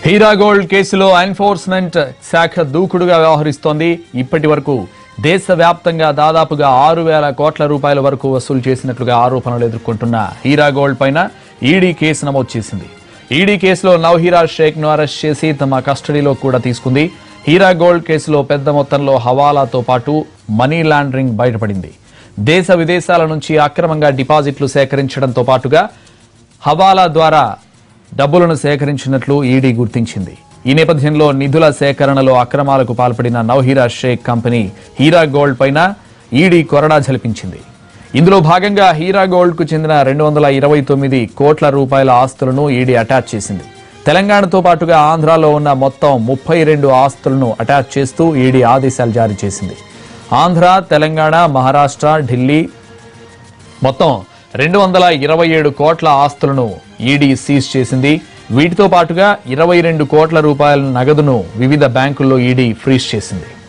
Heera gold కేసులో enforcement శాఖ దూకుడుగా వ్యవహరిస్తోంది ఇప్పటి వరకు దేశవ్యాప్తంగా దాదాపుగా ఆరు వేల కోట్ల రూపాయల వరకు వసూలు చేసినట్లుగా ఆరోపణలు ఎదుర్కొంటున్న హీరా గోల్డ్ పైన ఈడీ కేసు నమోదు చేసింది ఈడీ కేసులో నవహీరా షేక్ ను అరెస్ట్ చేసి తమ కస్టడీలో కూడా తీసుకుంది హీరా గోల్డ్ కేసులో పెద్ద మొత్తంలో హవాలాతో పాటు మనీ లాండరింగ్ బయటపడింది దేశ విదేశాల నుంచి అక్రమంగా డిపాజిట్లు సేకరించడంతో పాటుగా హవాలా ద్వారా డబ్బులను సేకరించినట్లు ఈడీ గుర్తించింది ఈ నేపథ్యంలో నిధుల సేకరణలో అక్రమాలకు పాల్పడిన నవహీరా షేక్ కంపెనీ హీరా గోల్డ్ పైన ఈడీ కొరడా జలిపించింది ఇందులో భాగంగా హీరా గోల్డ్ కు చెందిన రెండు వందల ఇరవై తొమ్మిది కోట్ల రూపాయల ఆస్తులను ఈడీ అటాచ్ చేసింది తెలంగాణతో పాటుగా ఆంధ్రాలో ఉన్న మొత్తం ముప్పై రెండు ఆస్తులను అటాచ్ చేస్తూ ఈడీ ఆదేశాలు జారీ చేసింది ఆంధ్ర తెలంగాణ మహారాష్ట్ర ఢిల్లీ మొత్తం రెండు వందల ఇరవై ఏడు కోట్ల ఆస్తులను ఈడీ సీజ్ చేసింది వీటితో పాటుగా ఇరవై రెండు కోట్ల రూపాయల నగదును వివిధ బ్యాంకుల్లో ఈడీ ఫ్రీజ్ చేసింది